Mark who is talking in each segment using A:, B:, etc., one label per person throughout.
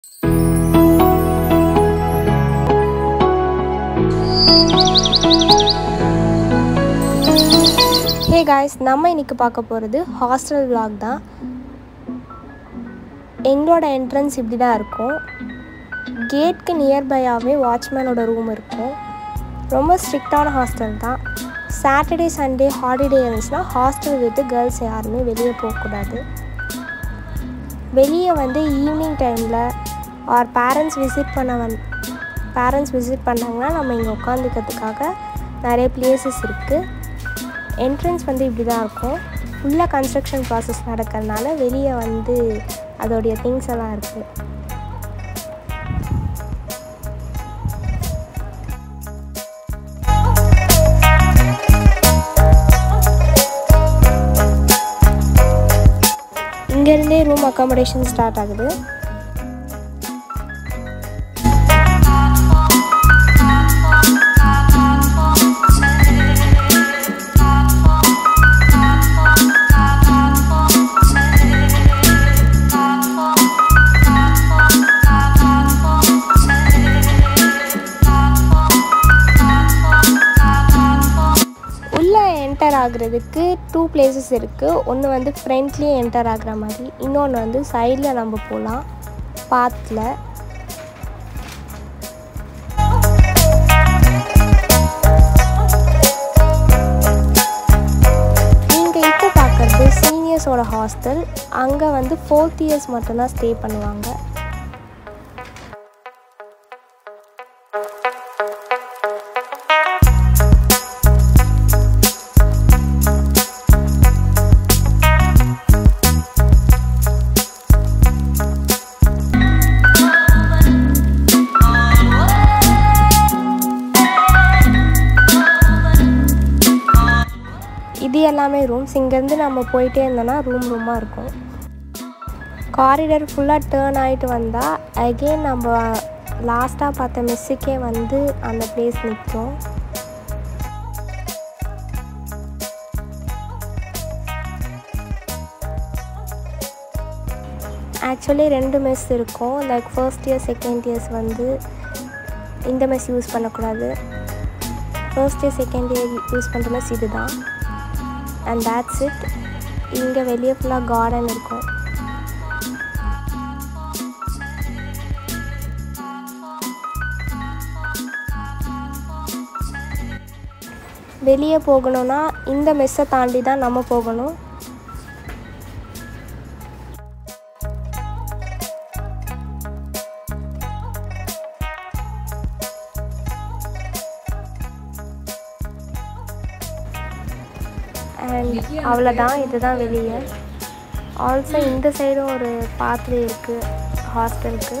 A: Hey guys நம்ம இன்னைக்கு பார்க்க போகிறது ஹாஸ்டல் vlog தான் எங்களோட என்ட்ரன்ஸ் இப்படி தான் இருக்கும் கேட்க்கு நியர்பையாகவே வாட்ச்மேனோட ரூம் இருக்கும் ரொம்ப ஸ்ட்ரிக்டான ஹாஸ்டல் தான் சாட்டர்டே சண்டே ஹாலிடே இருந்துச்சுன்னா ஹாஸ்டல் விட்டு கேர்ள்ஸ் யாருமே வெளியே போகக்கூடாது வெளியே வந்து ஈவினிங் டைமில் ஆர் பேரண்ட்ஸ் விசிட் பண்ண வந் பேரண்ட்ஸ் விசிட் பண்ணாங்கன்னா நம்ம இங்கே உட்காந்துக்கிறதுக்காக நிறைய பிளேசஸ் இருக்குது என்ட்ரன்ஸ் வந்து இப்படி தான் இருக்கும் ஃபுல்லாக கன்ஸ்ட்ரக்ஷன் ப்ராசஸ் நடக்கிறதுனால வெளியே வந்து அதோடைய திங்ஸ் எல்லாம் இருக்குது இங்கேருந்தே ரூம் அக்காமடேஷன் ஸ்டார்ட் ஆகுது உள்ளே என்டர் ஆகுறதுக்கு டூ பிளேசஸ் இருக்குது ஒன்று வந்து ஃப்ரண்ட்லேயே என்டர் ஆகுற மாதிரி இன்னொன்று வந்து சைடில் நம்ம போகலாம் பாத்தில் நீங்கள் இப்போ பார்க்குறது சீனியர்ஸோட ஹாஸ்டல் அங்கே வந்து ஃபோர்த் இயர்ஸ் மட்டும்தான் ஸ்டே பண்ணுவாங்க இது எல்லாமே ரூம்ஸ் இங்கேருந்து நம்ம போயிட்டே இருந்தோம்னா ரூம் ரூமாக இருக்கும் காரிடர் ஃபுல்லாக டேர்ன் ஆகிட்டு வந்தால் அகெயின் நம்ம லாஸ்ட்டாக பார்த்த மிஸ்ஸுக்கே வந்து அந்த பிளேஸ் நிற்கும் ஆக்சுவலி ரெண்டு மெஸ் இருக்கும் like first year second years வந்து இந்த மெஸ் யூஸ் பண்ணக்கூடாது first year second year use பண்ணுற மெஸ் இது தான் அண்ட் தேட்ஸ் இட் இங்கே வெளியே ஃபுல்லாக கார்டன் இருக்கும் வெளியே போகணும்னா இந்த மெஸ்ஸை தாண்டி தான் நம்ம போகணும் அண்ட் அவ்வளோதான் இதுதான் வெளியே ஆல்சோ இந்த சைடும் ஒரு பாத்வே இருக்குது ஹாஸ்டலுக்கு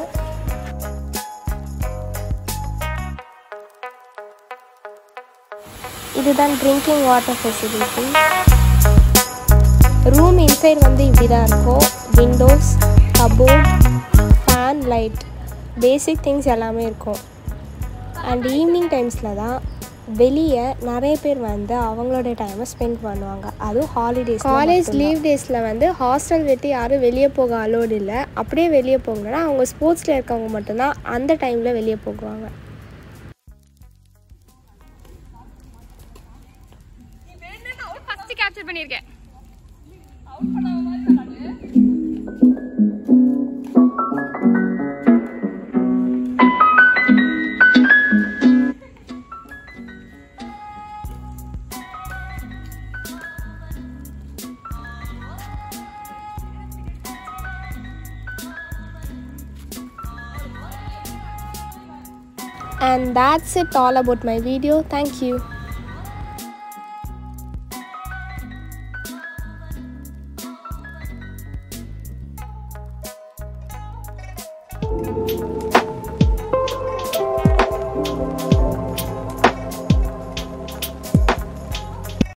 A: இதுதான் drinking water facility room inside வந்து இப்படி தான் இருக்கும் windows cupboard fan light basic things எல்லாமே இருக்கும் அண்ட் ஈவினிங் டைம்ஸில் தான் வெளியே நிறைய பேர் வந்து அவங்களோட டைமை ஸ்பெண்ட் பண்ணுவாங்க அதுவும் ஹாலிடேஸ் காலேஜ் லீவ் டேஸில் வந்து ஹாஸ்டல் விட்டு யாரும் வெளியே போக அலோடு இல்லை அப்படியே வெளியே போகணுன்னா அவங்க ஸ்போர்ட்ஸில் இருக்கவங்க மட்டும்தான் அந்த டைமில் வெளியே போகுவாங்க
B: ஃபர்ஸ்ட் கேப்சர் பண்ணிருக்கேன்
A: And that's it all about my video. Thank you.